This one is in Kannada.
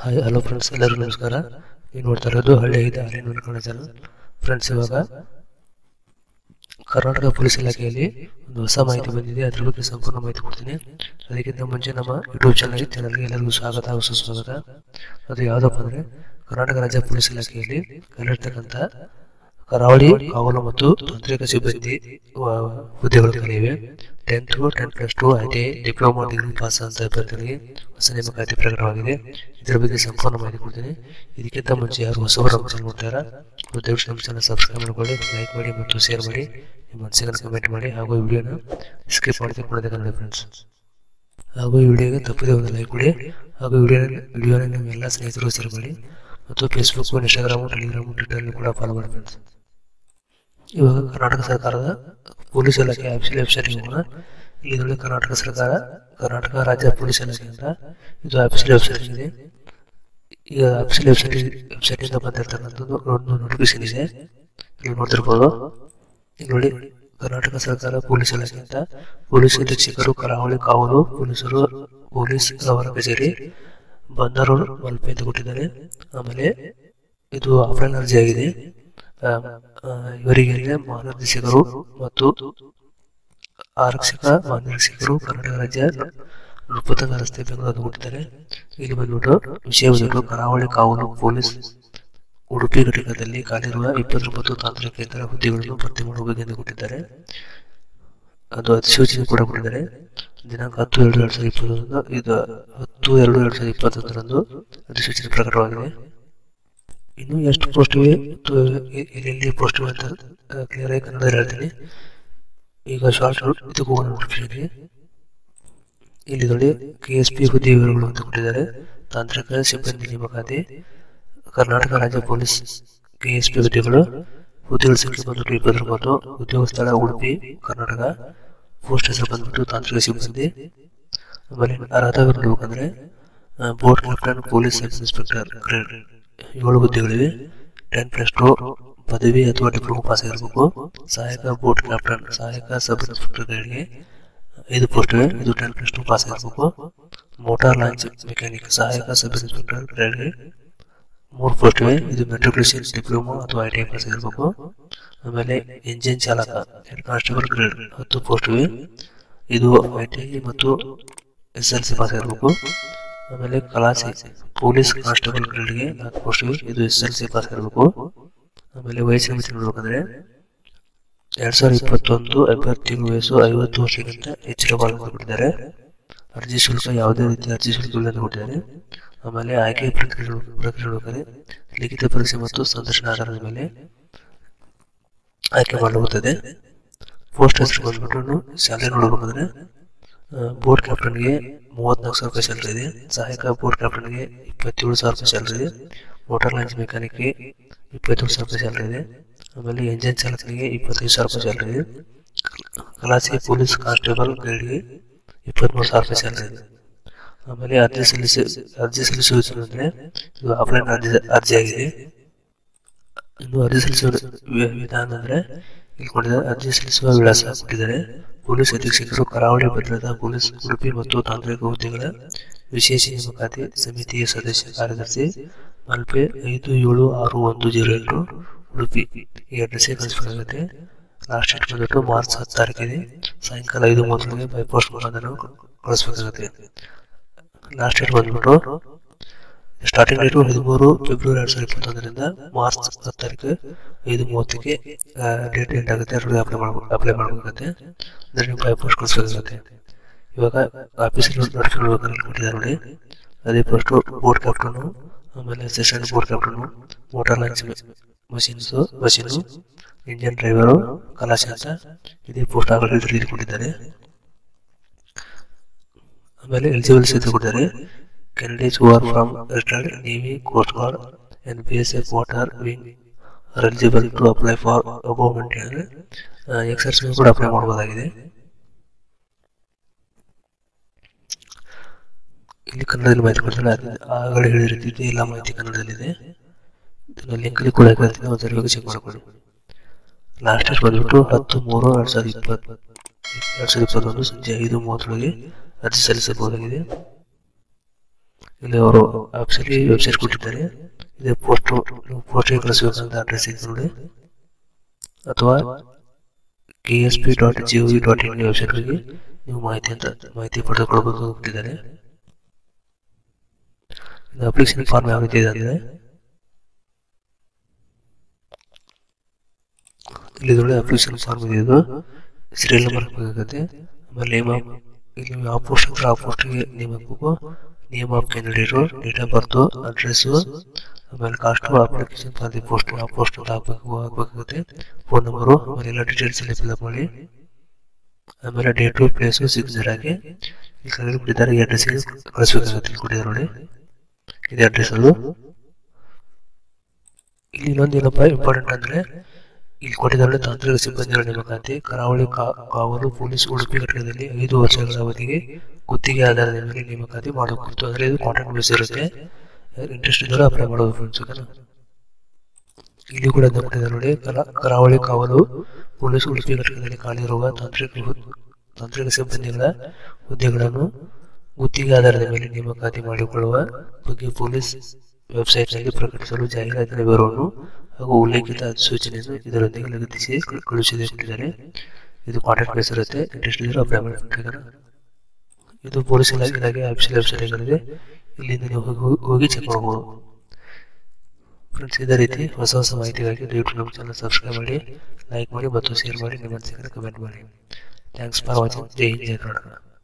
ಹಾಯ್ ಹಲೋ ಫ್ರೆಂಡ್ಸ್ ಎಲ್ಲರಿಗೂ ನಮಸ್ಕಾರ ನೀವು ನೋಡ್ತಾ ಇರೋದು ಹಳ್ಳಿ ಐದು ಹಾಲಿನ ಕನ್ನಡ ಚಾನಲ್ ಫ್ರೆಂಡ್ಸ್ ಇವಾಗ ಕರ್ನಾಟಕ ಪೊಲೀಸ್ ಇಲಾಖೆಯಲ್ಲಿ ಒಂದು ಹೊಸ ಮಾಹಿತಿ ಬಂದಿದೆ ಅದ್ರ ಬಗ್ಗೆ ಸಂಪೂರ್ಣ ಮಾಹಿತಿ ಕೊಡ್ತೀನಿ ಅದಕ್ಕಿಂತ ಮುಂಚೆ ನಮ್ಮ ಯೂಟ್ಯೂಬ್ ಚಾನಲ್ ಚಾನಲ್ಗೆ ಎಲ್ಲರಿಗೂ ಸ್ವಾಗತ ಹಾಗೂ ಸುಸ್ವಾಗತ ಅದು ಯಾವುದಪ್ಪ ಅಂದರೆ ಕರ್ನಾಟಕ ರಾಜ್ಯ ಪೊಲೀಸ್ ಇಲಾಖೆಯಲ್ಲಿ ಕಲಿರ್ತಕ್ಕಂಥ ಕರಾವಳಿ ಕಾವಲು ಮತ್ತು ತಾಂತ್ರಿಕ ಸಿಬ್ಬಂದಿ ವ- ಹುದ್ದೆಗಳು ಖಾಲಿಯಿವೆ tenth ten plus two I T I diploma degree pass ಅಂತ ಅಭ್ಯರ್ಥಿಗಳಿಗೆ ಹೊಸ ನೇಮಕಾತಿ ಪ್ರಕಟವಾಗಿದೆ ಇದರ ಬಗ್ಗೆ ಸಂಪೂರ್ಣ ಮಾಹಿತಿ ಕೊಡ್ತೀನಿ ಇದಕ್ಕಿಂತ ಮುಂಚೆ ಯಾರು ಹೊಸಬರ ನಮ್ಮ ಚಾನಲ್ ನೋಡ್ತಾರ ದಯವಿಟ್ಟು ನಮ್ಮ ಚಾನಲ್ ಸಬ್ಸ್ಕ್ರೈಬ್ ಮಾಡ್ಕೊಳ್ಳಿ ಲೈಕ್ ಮಾಡಿ ಮತ್ತು ಶೇರ್ ಮಾಡಿ ನಿಮ್ಮ ಮನಸ್ಸಿಗೆ ಕಮೆಂಟ್ ಮಾಡಿ ಹಾಗೂ ಈ ವಿಡಿಯೋನ ಸ್ಕಿಪ್ ಮಾಡಿ ಕೊಡೋದಕ್ಕೆ ನೋಡಿ ಫ್ರೆಂಡ್ಸ್ ಹಾಗೂ ಈ ವಿಡಿಯೋಗೆ ತಪ್ಪದೆ ಒಂದು ಲೈಕ್ ಕೊಡಿ ಹಾಗೂ ವಿಡಿಯೋ ವಿಡಿಯೋನ ನಿಮ್ಮ ಎಲ್ಲ ಸ್ನೇಹಿತರು ಶೇರ್ ಮಾಡಿ ಮತ್ತು ಫೇಸ್ಬುಕ್ ಇನ್ಸ್ಟಾಗ್ರಾಮು ಟೆಲಿಗ್ರಾಮು ಟ್ವಿಟರ್ನಲ್ಲಿ ಕೂಡ ಫಾಲೋ ಮಾಡಿ ಫ್ರೆಂಡ್ಸ್ ಇವಾಗ ಕರ್ನಾಟಕ ಸರ್ಕಾರದ ಪೊಲೀಸ್ ಇಲಾಖೆ ಆಫೀಸಿಯಲ್ ವೆಬ್ಸೈಟ್ ಹೋಗೋಣ ಇಲ್ಲಿ ನೋಡಿ ಕರ್ನಾಟಕ ಸರ್ಕಾರ ಕರ್ನಾಟಕ ರಾಜ್ಯ ಪೊಲೀಸ್ ಇಲಾಖೆ ಅಂತ ಇದು ಆಫೀಸಿಯಲ್ ವೆಬ್ಸೈಟ್ ಇದೆ ಈಗ ಆಫೀಸಿಯಲ್ ವೆಬ್ಸೈಟ್ ವೆಬ್ಸೈಟ್ ಇಂದ ಬಂದಿರತಕ್ಕಂಥದ್ದು ಒಂದು ನೋಟಿಫಿಕೇಶನ್ ಇದೆ ಇಲ್ಲಿ ನೋಡ್ತಿರ್ಬೋದು ಇಲ್ಲಿ ನೋಡಿ ಕರ್ನಾಟಕ ಸರ್ಕಾರ ಪೊಲೀಸ್ ಇಲಾಖೆ ಅಂತ ಪೊಲೀಸ್ ಅಧೀಕ್ಷಕರು ಕರಾವಳಿ ಕಾವಲು ಪೊಲೀಸರು ಪೊಲೀಸ್ ಅವರ ಕಚೇರಿ ಬಂದರು ಮಲ್ಪೆ ಅಂತ ಕೊಟ್ಟಿದ್ದಾರೆ ಆಮೇಲೆ ಇದು ಆಫ್ಲೈನ್ ಅರ್ಜಿ ಆಗಿದೆ ಆ, ಆ, ಇವರಿಗೆ ಮಹಾನಿರ್ದೇಶಕರು ಮತ್ತು ಆರಕ್ಷಕ ಮಹಾನಿರೀಕ್ಷಕರು ಕರ್ನಾಟಕ ರಾಜ್ಯ ನೃಪತಂಗ ರಸ್ತೆ ಬೆಂಗಳೂರು ಕೊಟ್ಟಿದ್ದಾರೆ ಇಲ್ಲಿ ಬಂದ್ಬಿಟ್ಟು ವಿಷಯ ಬಂದ್ಬಿಟ್ಟು ಕರಾವಳಿ ಕಾವಲು ಪೊಲೀಸ್ ಉಡುಪಿ ಘಟಕದಲ್ಲಿ ಖಾಲಿರುವ ಇಪ್ಪತ್ತೊಂಬತ್ತು ತಾಂತ್ರಿಕೇತರ ಹುದ್ದೆಗಳನ್ನು ಭರ್ತಿ ಮಾಡಬೇಕೆಂದು ಕೊಟ್ಟಿದ್ದಾರೆ ಅದು ಅಧಿಸೂಚನೆ ಕೂಡ ಕೊಟ್ಟಿದ್ದಾರೆ ದಿನಾಂಕ ಹತ್ತು ಎರಡು ಎರಡ್ ಸಾವಿರದ ಇಪ್ಪತ್ತೊಂದು ಇದು ಹತ್ತು ಎರಡು ಎರಡ್ ಸಾವಿರದ ಇಪ್ಪತ್ತೊಂದರಂದು ಅಧಿಸೂಚನೆ ಪ್ರಕಟವಾಗಿದೆ ಇನ್ನು ಎಷ್ಟು ಪೋಸ್ಟ್ ಇವೆ ಮತ್ತು ಎ- ಎಲ್ಲೆಲ್ಲಿ ಪೋಸ್ಟ್ ಇವೆ ಅಂತ ಕ್ಲಿಯರ್ ಆಗಿ ಕನ್ನಡದಲ್ಲಿ ಹೇಳ್ತೀನಿ ಈಗ ಶಾರ್ಟ್ ಇದಕ್ಕೂ ಒಂದು ನೋಟಿಫಿಕೇಶನ್ ಇಲ್ಲಿ ನೋಡಿ ಕೆ ಎಸ್ ಪಿ ಹುದ್ದೆ ವಿವರಗಳು ಅಂತ ಕೊಟ್ಟಿದ್ದಾರೆ ತಾಂತ್ರಿಕ ಸಿಬ್ಬಂದಿ ನೇಮಕಾತಿ ಕರ್ನಾಟಕ ರಾಜ್ಯ ಪೊಲೀಸ್ ಕೆ ಎಸ್ ಪಿ ಹುದ್ದೆಗಳು ಹುದ್ದೆಗಳ ಸಂಖ್ಯೆ ಬಂದ್ಬಿಟ್ಟು ಇಪ್ಪತ್ತೊಂಬತ್ತು ಉದ್ಯೋಗ ಸ್ಥಳ ಉಡುಪಿ ಕರ್ನಾಟಕ ಪೋಸ್ಟ್ ಹೆಸರು ಬಂದ್ಬಿಟ್ಟು ತಾಂತ್ರಿಕ ಸಿಬ್ಬಂದಿ ಆಮೇಲೆ ಅರ್ಹತಾ ನೋಡ್ಬೇಕಂದ್ರೆ board captain police sub inspector grade ಏಳು ಹುದ್ದೆಗಳಿವೆ ಟೆನ್ ಪ್ಲಸ್ ಟು ಪದವಿ ಅಥವಾ ಡಿಪ್ಲೊಮಾ ಪಾಸ್ ಆಗಿರಬೇಕು ಸಹಾಯಕ ಬೋಟ್ ಕ್ಯಾಪ್ಟನ್ ಸಹಾಯಕ ಸಬ್ ಇನ್ಸ್ಪೆಕ್ಟರ್ ಗ್ರೇಡ್ಗೆ ಐದು ಪೋಸ್ಟ್ ಇವೆ ಇದು ಟೆನ್ ಪ್ಲಸ್ ಟು ಪಾಸ್ ಆಗಿರಬೇಕು ಮೋಟಾರ್ ಲಾಂಚ್ ಮೆಕ್ಯಾನಿಕ್ ಸಹಾಯಕ ಸಬ್ ಇನ್ಸ್ಪೆಕ್ಟರ್ ಗ್ರೇಡ್ಗೆ ಮೂರು ಪೋಸ್ಟ್ ಇವೆ ಇದು ಮೆಟ್ರಿಕ್ಯುಲೇಷನ್ ಡಿಪ್ಲೊಮಾ ಅಥವಾ ಐ ಟಿ ಐ ಪಾಸ್ ಆಗಿರಬೇಕು ಆಮೇಲೆ ಇಂಜಿನ್ ಚಾಲಕ ಹೆಡ್ ಕಾನ್ಸ್ಟೇಬಲ್ ಗ್ರೇಡ್ ಹತ್ತು ಪೋಸ್ಟ್ ಇವೆ ಇದು ಐ ಟಿ ಐ ಮತ್ತು ಎಸ್ ಎಲ್ ಸಿ ಪಾಸ್ ಆಗಿರಬೇಕು ಆಮೇಲೆ ಕಲಾಸಿ ಪೊಲೀಸ್ ಕಾನ್ಸ್ಟೇಬಲ್ ಗ್ರೇಡ್ಗೆ ನಾಲ್ಕು ಪೋಸ್ಟ್ ಇವೆ ಇದು ಎಸ್ ಎಲ್ ಸಿ ಪಾಸ್ ಆಗಿರಬೇಕು ಆಮೇಲೆ ವಯಸ್ಸಿನ ಮಿತಿ ನೋಡ್ಬೇಕಂದ್ರೆ ಎರಡ್ ಸಾವಿರದ ಇಪ್ಪತ್ತೊಂದು ಅಭ್ಯರ್ಥಿಗಳ ವಯಸ್ಸು ಐವತ್ತು ವರ್ಷಕ್ಕಿಂತ ಹೆಚ್ಚಿರಬಾರದು ಅಂತ ಕೊಟ್ಟಿದ್ದಾರೆ ಅರ್ಜಿ ಶುಲ್ಕ ಯಾವುದೇ ರೀತಿಯ ಅರ್ಜಿ ಶುಲ್ಕ ಇಲ್ಲ ಅಂತ ಕೊಟ್ಟಿದ್ದಾರೆ ಆಮೇಲೆ ಆಯ್ಕೆ ಪ್ರಕ್ರಿಯೆ ಪ್ರಕ್ರಿಯೆ ನೋಡಿದರೆ ಲಿಖಿತ ಪರೀಕ್ಷೆ ಮತ್ತು ಸಂದರ್ಶನ ಆಧಾರದ ಮೇಲೆ ಆಯ್ಕೆ ಮಾಡಲಾಗುತ್ತದೆ ಪೋಸ್ಟ್ ಹೆಸರು ಬಂದ್ಬಿಟ್ಟು ಸ್ಯಾಲರಿ ನೋಡ್ಬೇಕಂದ್ರೆ ಬೋರ್ಡ್ ಕ್ಯಾಪ್ಟನ್ಗೆ ಮೂವತ್ನಾಲ್ಕು ಸಾವಿರ ರೂಪಾಯಿ ಸ್ಯಾಲರಿ ಇದೆ ಸಹಾಯಕ ಬೋರ್ಡ್ ಕ್ಯಾಪ್ಟನ್ಗೆ ಇಪ್ಪತ್ತೇಳು ಸಾವಿರ ರೂಪಾಯಿ ಸ್ಯಾಲರಿ ಇದೆ ಮೋಟಾರ್ ಲಾಂಚ್ ಮೆಕ್ಯಾನಿಕ್ಗೆ ಇಪ್ಪತ್ತೇಳು ಸಾವಿರ ರೂಪಾಯಿ ಸ್ಯಾಲರಿ ಇದೆ ಆಮೇಲೆ ಎಂಜಿನ್ ಚಾಲಕನಿಗೆ ಇಪ್ಪತ್ತೈದು ಸಾವಿರ ರೂಪಾಯಿ ಸ್ಯಾಲರಿ ಇದೆ ಕಲಾಸಿ ಪೊಲೀಸ್ ಕಾನ್ಸ್ಟೇಬಲ್ ಗ್ರೇಡ್ಗೆ ಇಪ್ಪತ್ತ್ಮೂರು ಸಾವಿರ ರೂಪಾಯಿ ಸ್ಯಾಲರಿ ಇದೆ ಆಮೇಲೆ ಅರ್ಜಿ ಸಲ್ಲಿಸಿ ಅರ್ಜಿ ಸಲ್ಲಿಸುವ ಅಂದರೆ ಇದು ಆಫ್ಲೈನ್ ಅರ್ಜಿ ಅರ್ಜಿ ಆಗಿದೆ ಇನ್ನು ಅರ್ಜಿ ಸಲ್ಲಿಸುವ ವಿ- ವಿಧಾನ ಅಂದರೆ ಇಲ್ಲಿ ಕೊಟ್ಟಿದ್ದಾರೆ ಅರ್ಜಿ ಸಲ್ಲಿಸುವ ವಿಳಾಸ ಕೊಟ್ಟಿದ್ದಾರೆ ಪೊಲೀಸ್ ಅಧೀಕ್ಷಕರು ಕರಾವಳಿ ಭದ್ರತಾ ಪೊಲೀಸ್ ಉಡುಪಿ ಮತ್ತು ತಾಂತ್ರಿಕ ಹುದ್ದೆಗಳ ವಿಶೇಷ ನೇಮಕಾತಿ ಸಮಿತಿಯ ಸದಸ್ಯ ಕಾರ್ಯದರ್ಶಿ ಮಲ್ಪೆ ಐದು ಏಳು ಆರು ಒಂದು ಜೀರೋ ಎಂಟು ಉಡುಪಿ ಈ ಅಡ್ರೆಸ್ಗೆ ಕಳಿಸಬೇಕಾಗುತ್ತೆ ಲಾಸ್ಟ್ ಡೇಟ್ ಬಂದ್ಬಿಟ್ಟು ಮಾರ್ಚ್ ಹತ್ತು ತಾರೀಕಿದೆ ಸಾಯಂಕಾಲ ಐದು ಮೂವತ್ತೊಳಗೆ ಬೈ ಪೋಸ್ಟ್ ಮುಖಾಂತರ ಕಳಿಸ್ಬೇಕಾಗುತ್ತೆ ಲಾಸ್ಟ್ ಡೇಟ್ ಬಂದ್ಬಿಟ್ಟು ಸ್ಟಾರ್ಟಿಂಗ್ ಡೇಟು ಹದಿಮೂರು ಫೆಬ್ರವರಿ ಎರಡ್ ಸಾವಿರದ ಇಪ್ಪತ್ತೊಂದರಿಂದ ಮಾರ್ಚ್ ಹತ್ತು ತಾರೀಕು ಐದು ಮೂವತ್ತಕ್ಕೆ ಡೇಟ್ ಎಂಡ್ ಆಗುತ್ತೆ ಅದ್ರೊಳಗೆ ಅಪ್ಲೈ ಮಾಡ್ಬೇಕು ಅಪ್ಲೈ ಮಾಡಬೇಕಾಗುತ್ತೆ ಅಂದ್ರೆ ನೀವು ಬೈ ಪೋಸ್ಟ್ ಕಳಿಸ್ಬೇಕಾಗುತ್ತೆ ಇವಾಗ ಆಫೀಸಲ್ಲಿ ನೋಟಿಫಿಕೇಶನ್ ಕೊಟ್ಟಿದ್ದಾರೆ ನೋಡಿ ಅದೇ ಪೋಸ್ಟು ಬೋರ್ಡ್ ಕ್ಯಾಪ್ಟನು ಆಮೇಲೆ assistant board captain motor launch machines machine engine driver ಕಲಾಶಿ ಅಂತ ಇದೇ ಪೋಸ್ಟ್ ಆಗಲಿ ಇಲ್ಲಿ ಕೊಟ್ಟಿದ್ದಾರೆ ಆಮೇಲೆ ಎಲಿಜಿಬಲ್ ಸೇತು ಕೊಟ್ಟಿದ್ದಾರೆ candidates who are from retired navy coast guard N B S F water wing are eligible to apply for above ಅಂದರೆ ಎಕ್ಸರ್ಸ್ ಕೂಡ ಅಪ್ಲೈ ಮಾಡಬಹುದಾಗಿದೆ ಇಲ್ಲಿ ಕನ್ನಡದಲ್ಲಿ ಮಾಹಿತಿ ಕೊಡ್ತಾರೆ ಅದು ಆಗಲೇ ಹೇಳಿರ್ತಿದ್ದೆ ಎಲ್ಲ ಮಾಹಿತಿ ಕನ್ನಡದಲ್ಲಿದೆ ಇದನ್ನ ಲಿಂಕಲ್ಲಿ ಕೂಡ ಹಾಕಿರ್ತೀನಿ ಒಂದ್ಸರಿ ಹೋಗಿ ಚೆಕ್ ಮಾಡ್ಕೊಳ್ಳಿ ಲಾಸ್ಟ್ ಡೇಟ್ ಬಂದ್ಬಿಟ್ಟು ಹತ್ತು ಮೂರು ಎರಡ್ ಸಾವಿರದ ಇಪ್ಪತ್ತು ಎರಡ್ ಸಾವಿರದ ಇಪ್ಪತ್ತೊಂದು ಸಂಜೆ ಐದು ಮೂವತ್ತರೊಳಗೆ ಅರ್ಜಿ ಸಲ್ಲಿಸಬಹುದಾಗಿದೆ ಇಲ್ಲಿ ಅವರು ಆಫೀಸಲ್ಲಿ ವೆಬ್ಸೈಟ್ ಕೊಟ್ಟಿದ್ದಾರೆ ಇದೆ ಪೋಸ್ಟ್ ನೀವು ಪೋಸ್ಟ್ಗೆ ಕಳಿಸಬೇಕಂತ ಅಡ್ರೆಸ್ ಇದೆ ನೋಡಿ ಅಥವಾ K S P dot G O V dot in ವೆಬ್ಸೈಟ್ಗೆ ನೀವು ಮಾಹಿತಿ ಅಂತ ಮಾಹಿತಿ ಪಡೆದುಕೊಳ್ಬೇಕು ಅಂತ ಕೊಟ್ಟಿದ್ದಾರೆ ಇದು ಅಪ್ಲಿಕೇಶನ್ ಫಾರ್ಮ್ ಯಾವ ರೀತಿ ಇದೆ ಅಂದರೆ ಇಲ್ಲಿ ನೋಡಿ ಅಪ್ಲಿಕೇಶನ್ ಫಾರ್ಮ್ ಇದೆ ಇದು ಸೀರಿಯಲ್ ನಂಬರ್ ಹಾಕಬೇಕಾಗುತ್ತೆ ಆಮೇಲೆ ನೇಮ್ ಆಫ್ ಇಲ್ಲಿ ನೀವು ಯಾವ ಪೋಸ್ಟ್ ಹತ್ರ ಆ ಪೋಸ್ಟ್ಗೆ ನೇಮ್ ಹಾಕ್ಬೇಕು name of candidate date of birth address ಆಮೇಲೆ caste application for the post ಆ ಪೋಸ್ಟ್ ಅಂತ ಹಾಕ್ಬೇಕು ಹಾಕ್ಬೇಕಾಗುತ್ತೆ ಫೋನ್ ನಂಬರು ಆಮೇಲೆ ಎಲ್ಲ ಡೀಟೇಲ್ಸ್ ಎಲ್ಲ ಫಿಲ್ಅಪ್ ಮಾಡಿ ಆಮೇಲೆ ಡೇಟು ಪ್ಲೇಸು ಸಿಕ್ಸ್ ಹಾಕಿ ಈ ಕೆಳಗಡೆ ಕೊಟ್ಟಿದ್ದಾರೆ ಈ ಅಡ್ರೆಸ್ಗೆ ಕಳಿಸ್ಬೇಕಾಗುತ್ತೆ ಇಲ್ಲಿ ಕೊಟ್ಟಿದ್ದಾರೆ ನೋಡಿ ಇದೆ ಅಡ್ರೆಸ್ ಅದು ಇಲ್ಲಿ ಇನ್ನೊಂದು ಏನಪ್ಪ ಇಂಪಾರ್ಟೆಂಟ್ ಅಂದ್ರೆ ಇಲ್ಲಿ ಕೊಟ್ಟಿದ್ದಾರೆ ತಾಂತ್ರಿಕ ಸಿಬ್ಬಂದಿಗಳ ನೇಮಕಾತಿ ಕರಾವಳಿ ಕಾ- ಕಾವಲು ಪೊಲೀಸ್ ಉಡುಪಿ ಘಟಕದಲ್ಲಿ ಐದು ವರ್ಷಗಳ ಅವಧಿಗೆ ಗುತ್ತಿಗೆ ಆಧಾರದ ಮೇಲೆ ನೇಮಕಾತಿ ಮಾಡಬಹುದು ಅಂದ್ರೆ ಇದು ಕಾಂಟ್ರಾಕ್ಟ್ ಬೇಸ್ ಇರುತ್ತೆ ಇಂಟ್ರೆಸ್ಟ್ ಇದ್ದರೆ ಅಪ್ಲೈ ಮಾಡೋದು ಫ್ರೆಂಡ್ಸ್ ಓಕೆನಾ ಇಲ್ಲಿ ಕೂಡ ಅದನ್ನ ಕೊಟ್ಟಿದ್ದಾರೆ ನೋಡಿ ಕರಾ- ಕರಾವಳಿ ಕಾವಲು ಪೊಲೀಸ್ ಉಡುಪಿ ಘಟಕದಲ್ಲಿ ಖಾಲಿ ಇರುವ ತಾಂತ್ರಿಕ ಹು- ತಾಂತ್ರಿಕ ಸಿಬ್ಬಂದಿಗಳ ಹುದ್ದೆಗಳನ್ನು ಗುತ್ತಿಗೆ ಆಧಾರದ ಮೇಲೆ ನೇಮಕಾತಿ ಮಾಡಿಕೊಳ್ಳುವ ಬಗ್ಗೆ ಪೊಲೀಸ್ ವೆಬ್ಸೈಟ್ನಲ್ಲಿ ಪ್ರಕಟಿಸಲು ಜಾಹೀರಾತಿನ ವಿವರವನ್ನು ಹಾಗೂ ಉಲ್ಲೇಖಿತ ಸೂಚನೆಯನ್ನು ಇದರೊಂದಿಗೆ ಲಗತ್ತಿಸಿ ಕಳು- ಕಳುಹಿಸಿದೆ ಕೊಟ್ಟಿದ್ದಾರೆ ಇದು ಕಾಂಟ್ಯಾಕ್ಟ್ ಬೇಸ್ ಇರುತ್ತೆ ಇಂಟ್ರೆಸ್ಟ್ ಇದ್ರೆ ಅಪ್ಲೈ ಮಾಡಬೇಕಾದ್ರೆ ಇದು ಪೊಲೀಸ್ ಇಲಾಖೆ ಇಲಾಖೆ ಆಫೀಸಿಯಲ್ ವೆಬ್ಸೈಟ್ಗಳಿದೆ ಇಲ್ಲಿಂದ ನೀವು ಹೋಗಿ ಹೋಗಿ ಚೆಕ್ ಮಾಡ್ಬೋದು ಫ್ರೆಂಡ್ಸ್ ಇದೇ ರೀತಿ ಹೊಸ ಹೊಸ ಮಾಹಿತಿಗಾಗಿ ದಯವಿಟ್ಟು ನಮ್ಮ ಚಾನಲ್ ಸಬ್ಸ್ಕ್ರೈಬ್ ಮಾಡಿ ಲೈಕ್ ಮಾಡಿ ಮತ್ತು ಶೇರ್ ಮಾಡಿ ನಿಮ್ಮ ಅನಿಸಿಕೆ ಕಮೆಂಟ್ ಮಾಡಿ ಥ್ಯಾಂಕ್ಸ್ ಫಾರ್ ವಾಚಿಂಗ್ ಜೈ ಹಿಂದ್ ಜೈ ಕರ್ನಾಟಕ